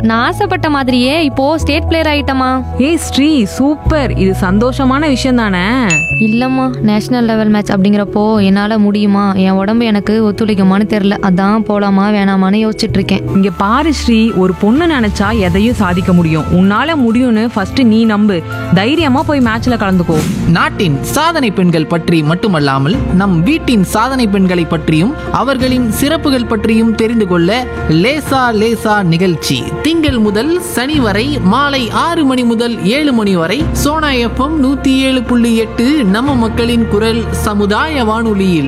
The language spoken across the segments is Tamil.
நான் ஆசைப்பட்ட மாதிரியே இப்போ ஸ்டேட் பிளேயர் ஆயிட்டமா ஏய் ஸ்ரீ சூப்பர் இது சந்தோஷமான விஷயம் தானே இல்லம்மா நேஷனல் லெவல் மேட்ச் அப்படிங்கிறப்போ என்னால முடியுமா என் உடம்பு எனக்கு ஒத்துழைக்குமான்னு தெரியல அதான் போலாமா வேணாமான்னு யோசிச்சுட்டு இருக்கேன் இங்க பாரு ஸ்ரீ ஒரு பொண்ணு நினைச்சா எதையும் சாதிக்க முடியும் உன்னால முடியும்னு ஃபர்ஸ்ட் நீ நம்பு தைரியமா போய் மேட்ச்ல கலந்துக்கோ நாட்டின் சாதனை பெண்கள் பற்றி மட்டுமல்லாமல் நம் வீட்டின் சாதனை பெண்களை பற்றியும் அவர்களின் சிறப்புகள் பற்றியும் தெரிந்து கொள்ள லேசா லேசா நிகழ்ச்சி திங்கள் முதல் சனி வரை மாலை ஆறு மணி முதல் ஏழு மணி வரை சோனா எஃப்எம் நூத்தி ஏழு புள்ளி எட்டு நம்ம மக்களின் குரல் சமுதாய வானொலியில்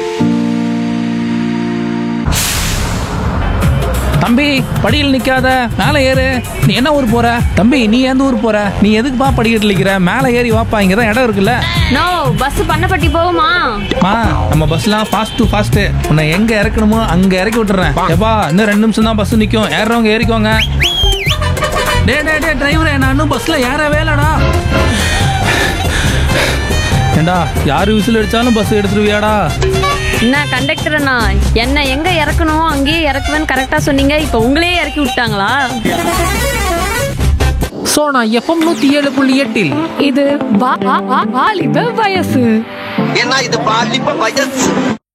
தம்பி படியில் நிக்காத மேலே ஏறு நீ என்ன ஊர் போற தம்பி நீ எந்த ஊர் போற நீ எதுக்குப்பா படிக்கட்டு நிக்கிற மேலே ஏறி வாப்பா இங்க தான் இடம் இருக்குல்ல நோ பஸ் பண்ணப்பட்டி போகுமா மா நம்ம பஸ்லாம் ஃபாஸ்ட் டு ஃபாஸ்ட் உன்னை எங்க இறக்கணுமோ அங்க இறக்கி விட்டுறேன் எப்பா இன்னும் ரெண்டு நிமிஷம் தான் பஸ் நிக்கும் ஏறுறவங்க ஏறிக்கோங்க டே டே டே டிரைவரே நான் இன்னும் பஸ்ல ஏறவே இல்லடா ஏண்டா யாரு விசில் அடிச்சாலும் பஸ் எடுத்துருவியாடா என்ன கண்டக்டர் அண்ணா என்ன எங்க இறக்கணும் அங்கேயே இறக்குவேன்னு கரெக்டா சொன்னீங்க இப்போ உங்களே இறக்கி விட்டாங்களா சோனா எஃப்எம் நூத்தி ஏழு புள்ளி எட்டில் இது வா- வா- வா- வாலிப வயசு ஏன்னா இது பாலிப்ப வயசு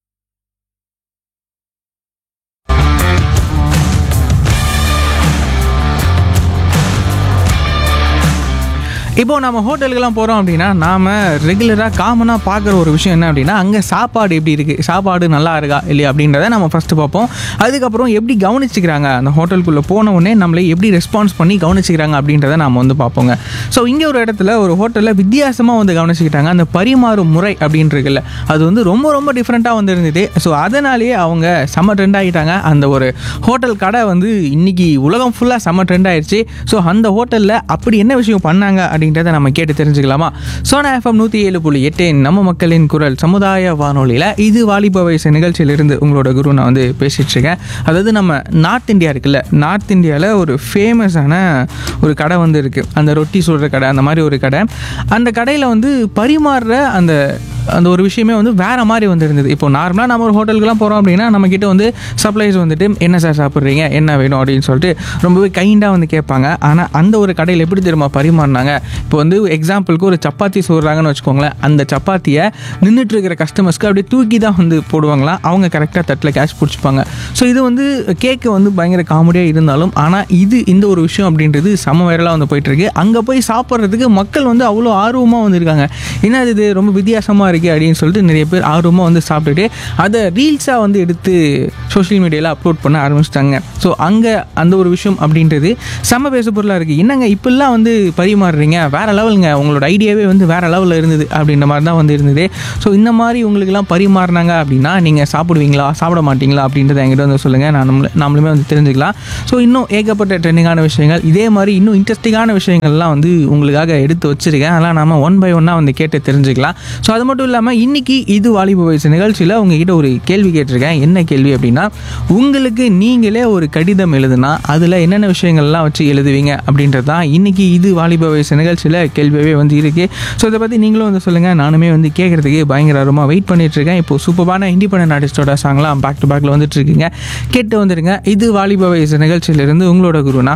இப்போ நம்ம ஹோட்டலுக்கெல்லாம் போகிறோம் அப்படின்னா நாம் ரெகுலராக காமனாக பார்க்குற ஒரு விஷயம் என்ன அப்படின்னா அங்கே சாப்பாடு எப்படி இருக்குது சாப்பாடு நல்லா இருக்கா இல்லையா அப்படின்றத நம்ம ஃபஸ்ட்டு பார்ப்போம் அதுக்கப்புறம் எப்படி கவனிச்சுக்கிறாங்க அந்த ஹோட்டலுக்குள்ளே போன உடனே நம்மளை எப்படி ரெஸ்பான்ஸ் பண்ணி கவனிச்சுக்கிறாங்க அப்படின்றத நாம் வந்து பார்ப்போங்க ஸோ இங்கே ஒரு இடத்துல ஒரு ஹோட்டலில் வித்தியாசமாக வந்து கவனிச்சுக்கிட்டாங்க அந்த பரிமாறும் முறை அப்படின்னு இருக்குல்ல அது வந்து ரொம்ப ரொம்ப டிஃப்ரெண்ட்டாக வந்து இருந்தது ஸோ அதனாலேயே அவங்க செம்ம ட்ரெண்ட் ஆகிட்டாங்க அந்த ஒரு ஹோட்டல் கடை வந்து இன்னைக்கு உலகம் ஃபுல்லாக செம்ம ட்ரெண்ட் ஆயிடுச்சு ஸோ அந்த ஹோட்டலில் அப்படி என்ன விஷயம் பண்ணாங்க அப்படின்றத நம்ம கேட்டு தெரிஞ்சுக்கலாமா சோனா எஃப்எம் நூற்றி ஏழு புள்ளி எட்டு நம்ம மக்களின் குரல் சமுதாய வானொலியில் இது வாலிப வயசு நிகழ்ச்சியிலிருந்து உங்களோட குரு நான் வந்து பேசிட்டு இருக்கேன் அதாவது நம்ம நார்த் இந்தியா இருக்குல்ல நார்த் இந்தியாவில் ஒரு ஃபேமஸான ஒரு கடை வந்து இருக்குது அந்த ரொட்டி சுடுற கடை அந்த மாதிரி ஒரு கடை அந்த கடையில் வந்து பரிமாறுற அந்த அந்த ஒரு விஷயமே வந்து வேறு மாதிரி வந்து இருந்தது இப்போ நார்மலாக நம்ம ஒரு ஹோட்டலுக்குலாம் போகிறோம் அப்படின்னா நம்மக்கிட்ட வந்து சப்ளைஸ் வந்துட்டு என்ன சார் சாப்பிட்றீங்க என்ன வேணும் அப்படின்னு சொல்லிட்டு ரொம்பவே கைண்டாக வந்து கேட்பாங்க ஆனால் அந்த ஒரு கடையில் எப்படி தெரியுமா பரிமாறினாங்க இப்போ வந்து எக்ஸாம்பிளுக்கு ஒரு சப்பாத்தி சொல்கிறாங்கன்னு வச்சுக்கோங்களேன் அந்த சப்பாத்தியை நின்றுட்டு இருக்கிற கஸ்டமர்ஸ்க்கு அப்படியே தூக்கி தான் வந்து போடுவாங்களாம் அவங்க கரெக்டாக தட்டில் கேஷ் பிடிச்சிப்பாங்க ஸோ இது வந்து கேக்கு வந்து பயங்கர காமெடியாக இருந்தாலும் ஆனால் இது இந்த ஒரு விஷயம் அப்படின்றது செம வைரலாக வந்து போயிட்டுருக்கு அங்கே போய் சாப்பிட்றதுக்கு மக்கள் வந்து அவ்வளோ ஆர்வமாக வந்து இருக்காங்க என்ன இது ரொம்ப வித்தியாசமாக இருக்குது அப்படின்னு சொல்லிட்டு நிறைய பேர் ஆர்வமாக வந்து சாப்பிட்டுட்டு அதை ரீல்ஸாக வந்து எடுத்து சோஷியல் மீடியாவில் அப்லோட் பண்ண ஆரம்பிச்சிட்டாங்க ஸோ அங்கே அந்த ஒரு விஷயம் அப்படின்றது செம பேச பொருளாக இருக்குது என்னங்க இப்படிலாம் வந்து பரிமாறுறீங்க வேறு லெவலுங்க உங்களோட ஐடியாவே வந்து வேறு லெவலில் இருந்தது அப்படின்ற மாதிரி தான் வந்து இருந்தது ஸோ இந்த மாதிரி உங்களுக்கெல்லாம் பரிமாறினாங்க அப்படின்னா நீங்கள் சாப்பிடுவீங்களா சாப்பிட மாட்டீங்களா அப்படின்றத என்கிட்ட வந்து சொல்லுங்கள் நான் நம்மள நம்மளுமே வந்து தெரிஞ்சுக்கலாம் ஸோ இன்னும் ஏகப்பட்ட ட்ரெண்டிங்கான விஷயங்கள் இதே மாதிரி இன்னும் இன்ட்ரெஸ்டிங்கான விஷயங்கள்லாம் வந்து உங்களுக்காக எடுத்து வச்சிருக்கேன் அதெல்லாம் நாம ஒன் பை ஒன்னாக வந்து கேட்டு தெரிஞ்சுக்கலாம் ஸோ அது மட்டும் இல்லாமல் இன்னைக்கு இது வாலிப வயசு நிகழ்ச்சியில் உங்ககிட்ட ஒரு கேள்வி கேட்டிருக்கேன் என்ன கேள்வி அப்படின்னா உங்களுக்கு நீங்களே ஒரு கடிதம் எழுதுனா அதில் என்னென்ன விஷயங்கள்லாம் வச்சு எழுதுவீங்க அப்படின்றது தான் இன்னைக்கு இது வாலிப வயசு நிகழ்ச்சியில் கேள்வியாகவே வந்து இருக்கு ஸோ இதை பற்றி நீங்களும் வந்து சொல்லுங்கள் நானுமே வந்து கேட்குறதுக்கு பயங்கர ஆர்வமாக வெயிட் பண்ணிட்டு இருக்கேன் இப்போ சூப்பரான இண்டிபெண்டன்ட் ஆர்டிஸ்டோட சாங்லாம் பேக் டு பேக்கில் வந்துட்டு இருக்குங்க கேட்டு வந்துருங்க இது வாலிப வயசு நிகழ்ச்சியிலிருந்து உங்களோட குருனா